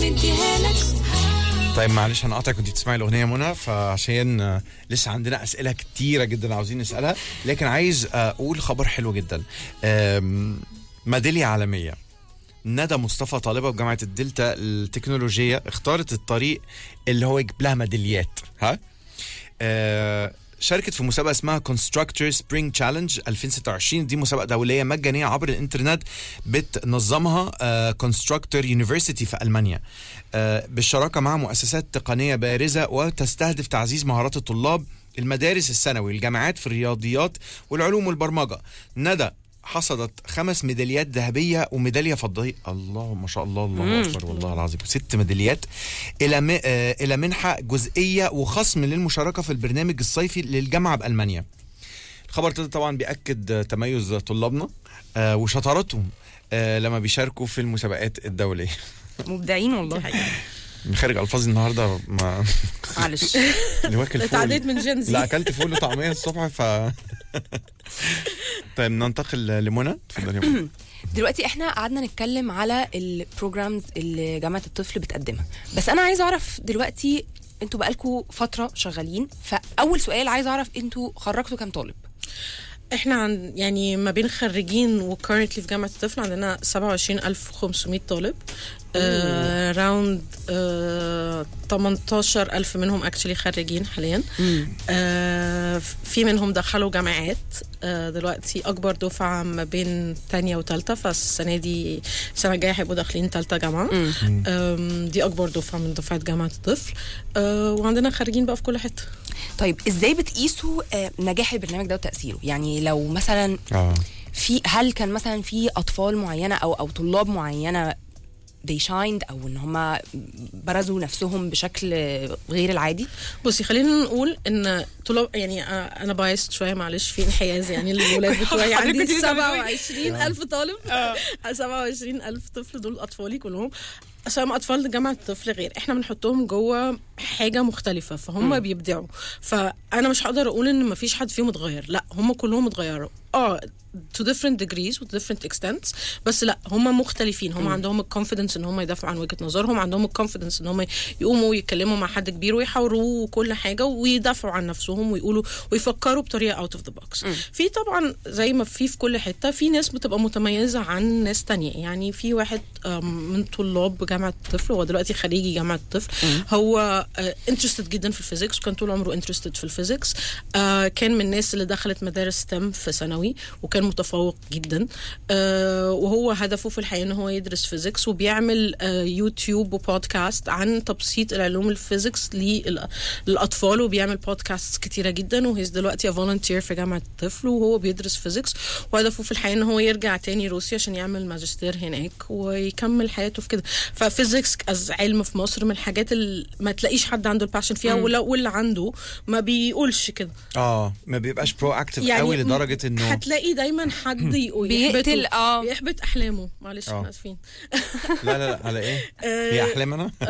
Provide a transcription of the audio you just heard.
مديها لك طيب معلش هنقطعك كنت بتسمعي الاغنيه منى فعشان آه، لسه عندنا اسئله كتيره جدا عاوزين نسالها لكن عايز آه، اقول خبر حلو جدا آم، ميداليه عالميه ندى مصطفى طالبه بجامعه الدلتا التكنولوجيه اختارت الطريق اللي هو يجيب لها ميداليات ها آه، شاركت في مسابقه اسمها كونستراكتور سبرينج تشالنج 2026 دي مسابقه دوليه مجانيه عبر الانترنت بتنظمها كونستراكتور يونيفرسيتي في المانيا آه، بالشراكه مع مؤسسات تقنيه بارزه وتستهدف تعزيز مهارات الطلاب المدارس الثانوي الجامعات في الرياضيات والعلوم والبرمجه ندى حصدت خمس ميداليات ذهبيه وميداليه فضيه الله ما شاء الله الله اكبر والله العظيم ست ميداليات الى م... آه، الى منحه جزئيه وخصم للمشاركه في البرنامج الصيفي للجامعه بالمانيا الخبر ده طبعا بياكد آه، تميز طلابنا آه، وشطارتهم آه، لما بيشاركوا في المسابقات الدوليه مبدعين والله من خارج الفاظي النهارده ما معلش اللي واكل فول اتعديت من جنزي لا اكلت فول وطعميه الصبح ف طيب ننتقل لمنى اتفضلي يا منى. دلوقتي احنا قعدنا نتكلم على البروجرامز اللي جامعه الطفل بتقدمها بس انا عايزه اعرف دلوقتي انتوا بقالكوا فتره شغالين فاول سؤال عايزه اعرف انتوا خرجتوا كام طالب احنا عن يعني ما بين خريجين وكارنتلي في جامعه الطفل عندنا 27500 طالب آه راوند آه 18000 منهم اكشلي خريجين حاليا آه في منهم دخلوا جامعات آه دلوقتي اكبر دفعه ما بين تانية وتالتة فالسنه دي السنه الجايه هيبقوا داخلين تالتة جامعه آم، دي اكبر دفعه من دفعه جامعه الطفل آه وعندنا خريجين بقى في كل حته طيب ازاي بتقيسوا آه، نجاح البرنامج ده وتاثيره يعني لو مثلا اه في هل كان مثلا في اطفال معينه او او طلاب معينه they shined او ان هم برزوا نفسهم بشكل غير العادي بصي خلينا نقول ان طلاب يعني آه، انا بايست شويه معلش في انحياز يعني للولاد بتوعي حضرتك عندي كنتي لسه بتقولي. 27 الف طالب 27 الف طفل دول اطفالي كلهم عشان اطفال جامعه الطفل غير احنا بنحطهم جوه حاجه مختلفه فهم بيبدعوا فانا مش هقدر اقول ان مفيش حد فيهم اتغير لا هم كلهم اتغيروا اه to different degrees و different extents بس لا هم مختلفين هم عندهم الكونفيدنس ان هم يدافعوا عن وجهه نظرهم عندهم الكونفيدنس ان هم يقوموا ويتكلموا مع حد كبير ويحاوروه وكل حاجه ويدافعوا عن نفسهم ويقولوا ويفكروا بطريقه اوت اوف ذا بوكس في طبعا زي ما في في كل حته في ناس بتبقى متميزه عن ناس تانية يعني في واحد آم، من طلاب جامعه الطفل هو دلوقتي خريجي جامعه الطفل هو انترستد جدا في الفيزيكس وكان طول عمره انترستد في الفيزيكس آه، كان من الناس اللي دخلت مدارس ستم في ثانوي وكان متفوق جدا آه، وهو هدفه في الحياه ان هو يدرس فيزيكس وبيعمل آه، يوتيوب وبودكاست عن تبسيط العلوم الفيزيكس لل- للاطفال وبيعمل بودكاست كتيره جدا وهيز دلوقتي فولنتير في جامعه الطفل وهو بيدرس فيزيكس وهدفه في الحياه ان هو يرجع تاني روسيا عشان يعمل ماجستير هناك ويكمل حياته في كده ففيزيكس از علم في مصر من الحاجات اللي ما تلاقيش حد عنده الباشن فيها ولو واللي عنده ما بيقولش كده اه ما بيبقاش برو اكتف قوي لدرجه انه هتلاقي دايما حد يقول بيقتل يحبطه. اه بيحبط احلامه معلش آه. احنا اسفين لا لا لا على ايه؟ هي احلام انا؟